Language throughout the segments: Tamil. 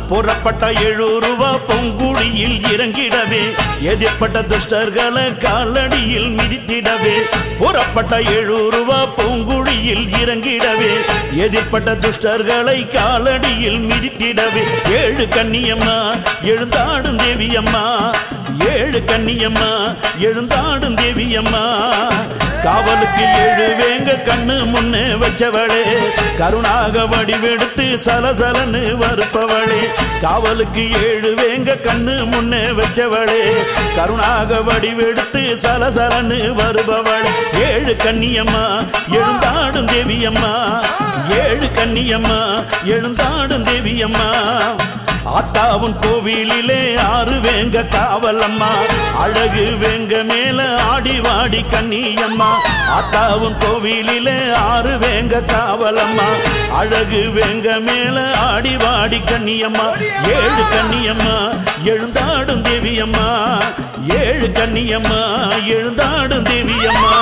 புறப்பட்ட எழுநூறு ரூபா பொங்குடியில் இறங்கிடவே எதிர்ப்பட்ட துஷ்டர்களை காலடியில் மிதித்திடவே புறப்பட்ட எழுநூறு ரூபா பொங்குடியில் இறங்கிடவே எதிர்ப்பட்ட துஷ்டர்களை காலடியில் மிதித்திடவே ஏழு கன்னியம்மா எழுந்தாடும் தேவியம்மா ஏழு கன்னியம்மா எழுந்தாடும் தேவியம்மா காவலுக்கு ஏழு வேங்க கண்ணு முன்னே வச்சவளே கருணாக வடிவெடுத்து சலசலன்னு வருப்பவளே காவலுக்கு ஏழு வேங்க கண்ணு முன்னே வச்சவளே கருணாக வடிவெடுத்து சலசலன்னு வருபவளே ஏழு கன்னியம்மா எழுந்தாடும் தேவியம்மா ஏழு கன்னியம்மா எழுந்தாடும் தேவியம்மா ஆத்தாவும் கோவிலிலே ஆறு வேங்க காவலம்மா அழகு வேங்க மேல ஆடி வாடி கண்ணியம்மா ஆத்தாவும் கோவிலிலே ஆறு வேங்க காவலம்மா அழகு வேங்க மேல ஆடி வாடி கண்ணியம்மா ஏழு கண்ணியம்மா எழுந்தாடும் தேவியம்மா ஏழு கண்ணியம்மா எழுந்தாடும் தேவியம்மா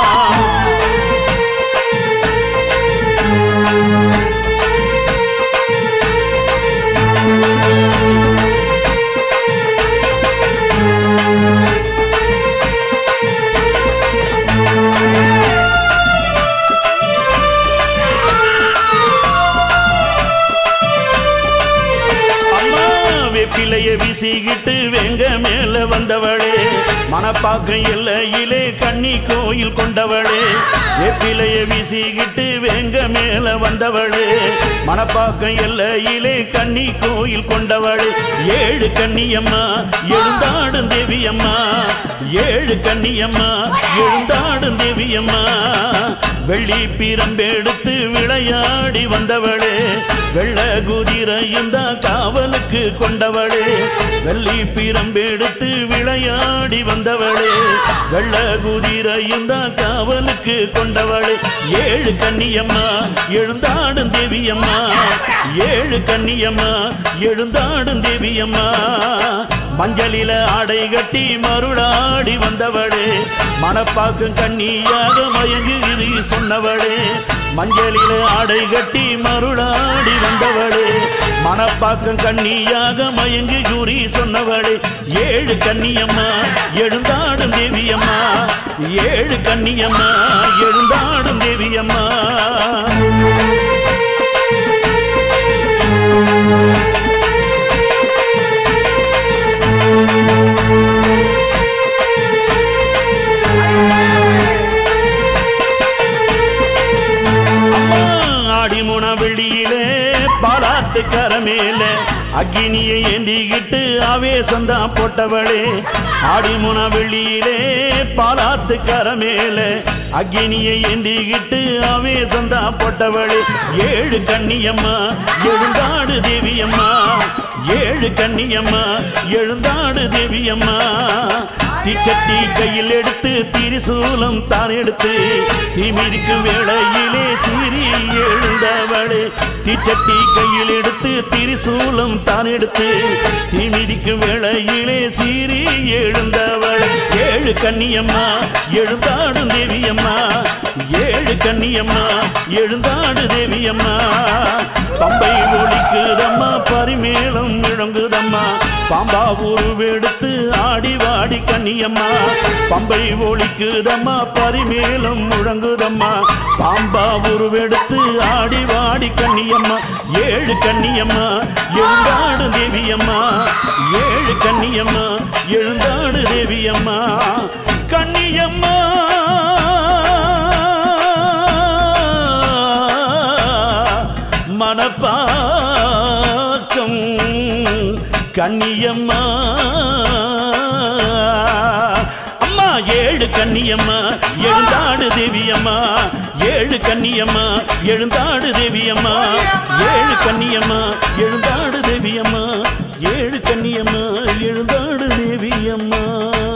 அம்மா வெப்பிலைய வீசிக்கிட்டு வெங்க மேல வந்தவளே மணப்பாக்கம் எல்லையிலே கன்னி கோயில் கொண்டவளே வெப்பிலைய வீசிக்கிட்டு வெங்க மேல வந்தவளே மணப்பாக்கம் எல்லையிலே கன்னி கோயில் கொண்டவளே ஏழு கன்னியம்மா எழுந்தாடும் தேவியம்மா ஏழு கன்னியம்மா எழுந்தாடும் தேவியம்மா வெள்ளி பிரம்பெடுத்து விளையாடி வந்தவளே வெள்ள குதிரையும் தான் காவலுக்கு கொண்டவளே வெள்ளி பிரம்பெடுத்து விளையாடி வந்தவளே வெள்ள குதிரையும் தான் காவலுக்கு கொண்டவளே ஏழு கன்னியம்மா எழுந்தாடும் தேவியம்மா ஏழு கன்னியம்மா எழுந்தாடும் தேவியம்மா மஞ்சளில ஆடை கட்டி மருளாடி வந்தவளே மணப்பாக்கம் கண்ணியாக மயங்குகிறி சொன்னவளே மஞ்சளில ஆடை கட்டி மருளாடி வந்தவளே மணப்பாக்கம் கண்ணியாக மயங்கு கூறி சொன்னவளே ஏழு கன்னியம்மா எழுந்தாடும் தேவியம்மா ஏழு கன்னியம்மா எழுந்தாடும் தேவியம்மா ஆடிமுன வெளியிலே பாலாத்து கரமேல அக்னியை ஏந்திக்கிட்டு ஆவேசந்தான் போட்டவளே ஆடிமுன வெளியிலே பாலாத்து கரமேல அக்னியை ஏந்திக்கிட்டு ஆவேசந்தான் போட்டவளே ஏழு கன்னியம்மா எழுந்தாடு தேவியம்மா ஏழு கன்னியம்மா எழுந்தாடு தேவியம்மா தீச்சட்டி கையில் எடுத்து திரிசூலம் தான் எடுத்து தீமிரிக்கும் வேளையிலே சீறி எழுந்தவளே தீச்சட்டி கையில் எடுத்து திரிசூலம் தான் எடுத்து தீமிதிக்கும் வேளையிலே சீறி எழுந்தவள் ஏழு கன்னியம்மா எழுந்தாடும் தேவியம்மா ஏழு கன்னியம்மா எழுந்தாடு தேவியம்மா பம்பை ஒலிக்குதம்மா பரிமேளம் முழங்குதம்மா பாம்பா உருவெடுத்து ஆடி வாடி கன்னியம்மா பம்பை ஒலிக்குதம்மா பரிமேளம் முழங்குதம்மா பாம்பா உருவெடுத்து ஆடி வாடி கன்னியம்மா ஏழு கன்னியம்மா எழுந்தாடு தேவியம்மா ஏழு கன்னியம்மா எழுந்தாடு தேவியம்மா கன்னியம்மா மனப்பாக்கம் கன்னியம்மா அம்மா ஏழு கன்னியம்மா எழுந்தாடு தேவியம்மா ஏழு கன்னியம்மா எழுந்தாடு தேவியம்மா ஏழு கன்னியம்மா எழுந்தாடு தேவியம்மா ஏழு கன்னியம்மா எழுந்தாடு தேவியம்மா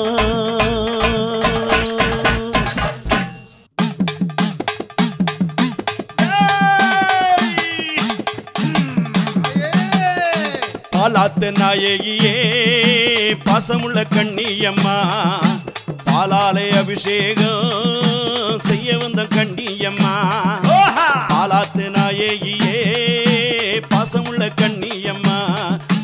பாலாத்து நாயகியே பாசமுள்ள கண்ணியம்மா பாலாலை அபிஷேகம் செய்ய வந்த கண்ணியம்மா பாலாத்து நாயகியே பாசமுள்ள கண்ணியம்மா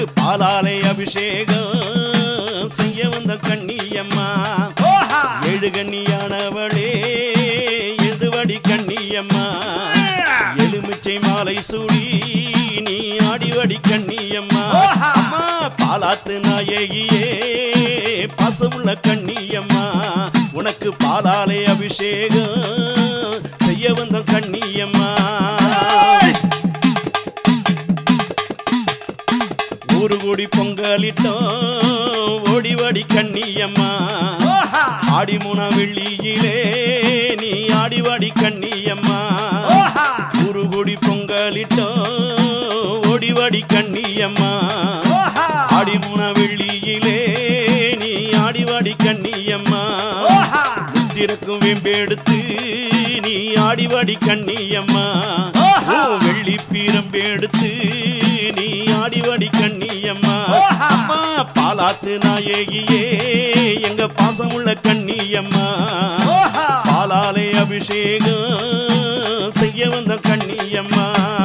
பாலாலை அபிஷேகம் செய்ய வந்த கண்ணியம்மா ஓஹா ஏழு கண்ணியானவளே எதுவடி கண்ணியம்மா எலுமிச்சை மாலை சூடி நீ ஆடிவடி கண்ணியம்மா ஓஹா. அம்மா பாலாத்து நாயகியே பாசமுள்ள கண்ணியம்மா உனக்கு பாலாலை அபிஷேகம் செய்ய வந்த கண்ணியம்மா ஒரு கோடி பொங்கலிட்டோம் ஓடிவடி கண்ணியம்மா ஓஹா ஆடி மூணா வெள்ளியிலே நீ ஆடிவாடி கண்ணியம்மா ஓஹா ஒரு கோடி பொங்கலிட்டோம் ஓடிவாடி கண்ணியம்மா ஓஹா ஆடி மூணா வெள்ளியிலே நீ ஆடிவாடி கண்ணியம்மா ஓஹா திறக்கும் வெம்பெடுத்து நீ ஆடிவாடி கண்ணியம்மா ஓஹா. ஓ வெள்ளி பீரம்பெடுத்து நீ ஆடிவாடி கண்ணியம்மா ஓஹா. அம்மா பாலாத்து நாயகியே எங்க பாசமுள்ள கண்ணியம்மா ஓஹா பாலாலை அபிஷேகம் செய்ய வந்த கண்ணியம்மா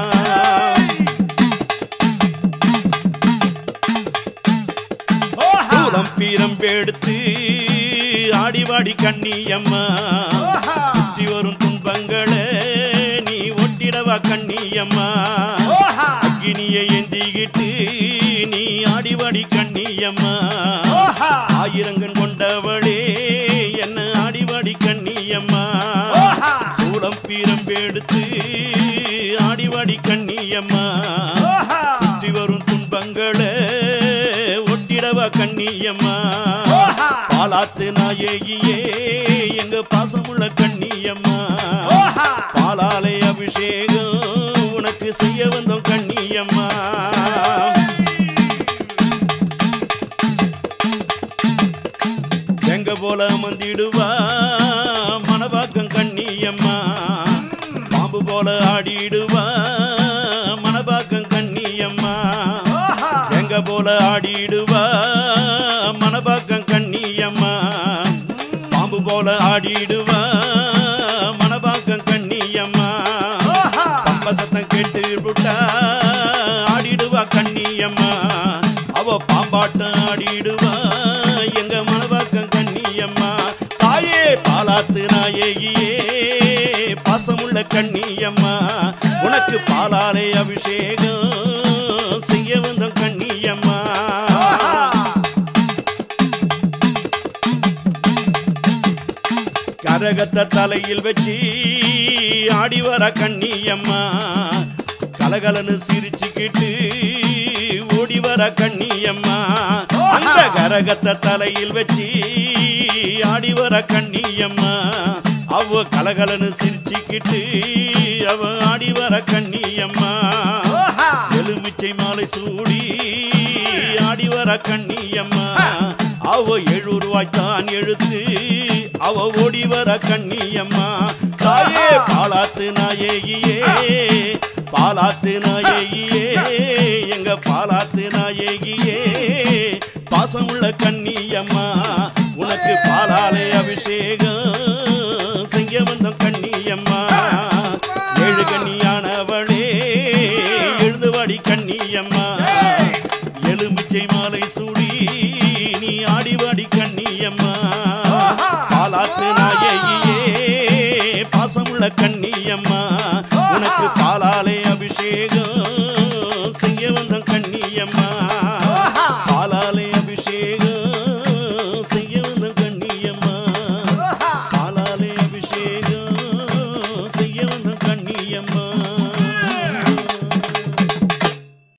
ஓஹா சூலம் பீரம்பெடுத்து ஆடிவாடி கண்ணியம்மா ஓஹா சுற்றி வரும் துன்பங்களை நீ ஒட்டிடவா கண்ணியம்மா ஓஹா அக்கினியை ஏந்திக்கிட்டு நீ ஆடிவாடி கண்ணியம்மா ஓஹா ஆயிரங்கன் கொண்டவளே என்ன ஆடிவாடி கண்ணியம்மா ஓஹா சூளம் பீரம்பெடுத்து ஆடிவாடி கண்ணியம்மா ஓஹா சுற்றி வரும் துன்பங்களை ஒட்டிடவா கண்ணியம்மா ஓஹா பாலாத்து நாயகியே எங்க பாசமுள்ள கண்ணியம்மா ஓஹா பாலாலை அபிஷேகம் உனக்கு செய்ய வந்தோம் கண்ணியம்மா எங்க போல மந்திடுவா மணவாக்கம் கண்ணியம்மா பாம்பு போல ஆடிடுவா மணவாக்கம் கண்ணியம்மா ஓஹா எங்க போல ஆடிடுவா மணவாக்கம் கண்ணியம்மா பாம்பு போல ஆடிடுவா மணவாக்கம் கண்ணியம்மா ஓஹா பம்ப சத்தம் கேட்டு விட்டா ஆடிடுவா கண்ணியம்மா அவ பாம்பாட்டம் ஆடிடுவா எங்க மணவாக்கம் கண்ணியம்மா தாயே பாலாத்து நாயகியே பாசமுள்ள கண்ணியம்மா உனக்கு பாலாலை அபிஷேகம் செய்ய வந்த கண்ணியம்மா கரகத்தை தலையில் வச்சு ஆடி வர கண்ணியம்மா கலகலன்னு சிரிச்சுக்கிட்டு ஓடி வர கண்ணியம்மா அந்த கரகத்தை தலையில் வச்சு ஆடி வர கண்ணியம்மா அவ கலகலன்னு சிரிச்சுக்கிட்டு அவ ஆடி வர கண்ணியம்மா ஓஹா எலுமிச்சை மாலை சூடி ஆடி வர கண்ணியம்மா அவ எழு ரூபாய்த்தான் எழுத்து அவ ஓடி வர கண்ணியம்மா தாயே பாலாத்து நாயகியே பாலாத்து நாயகியே எங்க பாலாத்து நாயகியே பாசமுள்ள கண்ணியம்மா உனக்கு பாலாலே அபிஷேகம் செய்ய வந்த கண்ணியம்மா ஏழு கண்ணியானவளே எழுதுவாடி கண்ணியம்மா எலுமிச்சை மாலை சூடி நீ ஆடிவாடி கண்ணியம்மா பாலாத்து நாயகியே பாசமுள்ள கண்ணியம்மா உனக்கு பாலாலே அபிஷேகம் செய்ய வந்த கண்ணியம்மா